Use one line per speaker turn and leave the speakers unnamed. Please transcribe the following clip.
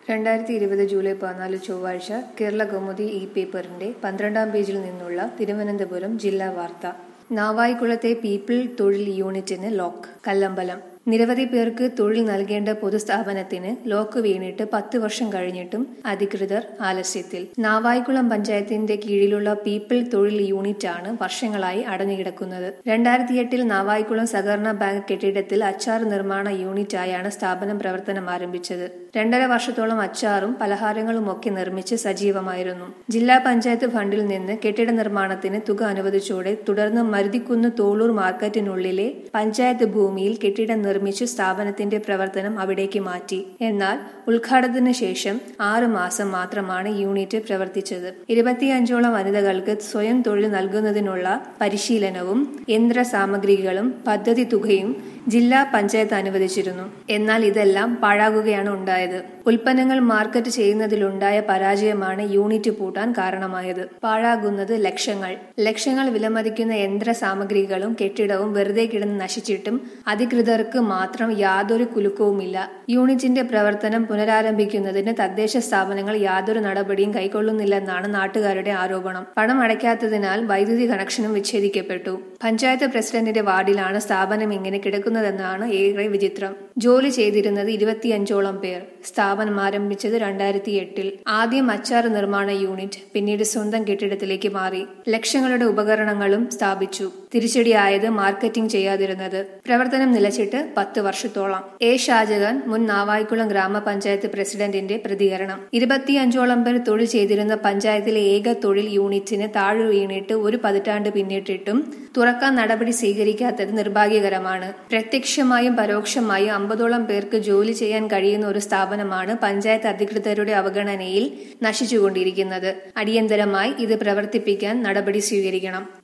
രണ്ടായിരത്തി ഇരുപത് ജൂലൈ പതിനാല് ചൊവ്വാഴ്ച കേരള കൗമുദി ഇ പേപ്പറിന്റെ പന്ത്രണ്ടാം പേജിൽ നിന്നുള്ള തിരുവനന്തപുരം ജില്ലാ വാർത്ത നാവായിക്കുളത്തെ പീപ്പിൾ തൊഴിൽ യൂണിറ്റിന് ലോക്ക് കല്ലമ്പലം നിരവധി പേർക്ക് തൊഴിൽ നൽകേണ്ട പൊതുസ്ഥാപനത്തിന് ലോക്ക് വീണിട്ട് പത്ത് വർഷം കഴിഞ്ഞിട്ടും അധികൃതർ ആലസ്യത്തിൽ നാവായിക്കുളം പഞ്ചായത്തിന്റെ കീഴിലുള്ള പീപ്പിൾ തൊഴിൽ യൂണിറ്റാണ് വർഷങ്ങളായി അടഞ്ഞുകിടക്കുന്നത് രണ്ടായിരത്തി എട്ടിൽ നാവായിക്കുളം സഹകരണ ബാങ്ക് കെട്ടിടത്തിൽ അച്ചാർ നിർമ്മാണ യൂണിറ്റായാണ് സ്ഥാപനം പ്രവർത്തനം ആരംഭിച്ചത് രണ്ടര വർഷത്തോളം അച്ചാറും പലഹാരങ്ങളും ഒക്കെ നിർമ്മിച്ച് സജീവമായിരുന്നു ജില്ലാ പഞ്ചായത്ത് ഫണ്ടിൽ നിന്ന് കെട്ടിട നിർമ്മാണത്തിന് തുക അനുവദിച്ചോടെ തുടർന്ന് മരുതിക്കുന്ന് തോളൂർ മാർക്കറ്റിനുള്ളിലെ പഞ്ചായത്ത് ഭൂമിയിൽ കെട്ടിടം നിർമ്മിച്ചു സ്ഥാപനത്തിന്റെ പ്രവർത്തനം അവിടേക്ക് മാറ്റി എന്നാൽ ഉദ്ഘാടനത്തിന് ശേഷം ആറ് മാസം മാത്രമാണ് യൂണിറ്റ് പ്രവർത്തിച്ചത് ഇരുപത്തിയഞ്ചോളം വനിതകൾക്ക് സ്വയം തൊഴിൽ നൽകുന്നതിനുള്ള പരിശീലനവും യന്ത്ര സാമഗ്രികളും പദ്ധതി തുകയും ജില്ലാ പഞ്ചായത്ത് അനുവദിച്ചിരുന്നു എന്നാൽ ഇതെല്ലാം പാഴാകുകയാണ് ഉണ്ടായത് ഉൽപ്പന്നങ്ങൾ മാർക്കറ്റ് ചെയ്യുന്നതിലുണ്ടായ പരാജയമാണ് യൂണിറ്റ് പൂട്ടാൻ കാരണമായത് പാഴാകുന്നത് ലക്ഷങ്ങൾ ലക്ഷങ്ങൾ വിലമതിക്കുന്ന യന്ത്ര സാമഗ്രികളും കെട്ടിടവും വെറുതെ കിടന്ന് നശിച്ചിട്ടും അധികൃതർക്ക് മാത്രം യാതൊരു കുലുക്കവുമില്ല യൂണിറ്റിന്റെ പ്രവർത്തനം പുനരാരംഭിക്കുന്നതിന് തദ്ദേശ സ്ഥാപനങ്ങൾ യാതൊരു നടപടിയും കൈക്കൊള്ളുന്നില്ലെന്നാണ് നാട്ടുകാരുടെ ആരോപണം പണം അടയ്ക്കാത്തതിനാൽ വൈദ്യുതി കണക്ഷനും വിച്ഛേദിക്കപ്പെട്ടു പഞ്ചായത്ത് പ്രസിഡന്റിന്റെ വാർഡിലാണ് സ്ഥാപനം ഇങ്ങനെ കിടക്കുന്നതെന്നാണ് ഏറെ വിചിത്രം ജോലി ചെയ്തിരുന്നത് ഇരുപത്തിയഞ്ചോളം പേർ സ്ഥാപനം ആരംഭിച്ചത് രണ്ടായിരത്തി എട്ടിൽ ആദ്യം അച്ചാർ നിർമ്മാണ യൂണിറ്റ് പിന്നീട് സ്വന്തം കെട്ടിടത്തിലേക്ക് മാറി ലക്ഷങ്ങളുടെ ഉപകരണങ്ങളും സ്ഥാപിച്ചു തിരിച്ചടിയായത് മാർക്കറ്റിംഗ് ചെയ്യാതിരുന്നത് പ്രവർത്തനം നിലച്ചിട്ട് പത്ത് വർഷത്തോളം എ ഷാജഹാൻ മുൻ നാവായിക്കുളം ഗ്രാമപഞ്ചായത്ത് പ്രസിഡന്റിന്റെ പ്രതികരണം ഇരുപത്തിയഞ്ചോളം പേർ തൊഴിൽ ചെയ്തിരുന്ന പഞ്ചായത്തിലെ ഏക തൊഴിൽ യൂണിറ്റിന് താഴെ വീണിട്ട് ഒരു പതിറ്റാണ്ട് പിന്നിട്ടിട്ടും തുറക്കാൻ നടപടി സ്വീകരിക്കാത്തത് നിർഭാഗ്യകരമാണ് പ്രത്യക്ഷമായും പരോക്ഷമായും അമ്പതോളം പേർക്ക് ജോലി ചെയ്യാൻ കഴിയുന്ന ഒരു സ്ഥാപനമാണ് പഞ്ചായത്ത് അധികൃതരുടെ അവഗണനയിൽ നശിച്ചുകൊണ്ടിരിക്കുന്നത് അടിയന്തരമായി ഇത് പ്രവർത്തിപ്പിക്കാൻ നടപടി സ്വീകരിക്കണം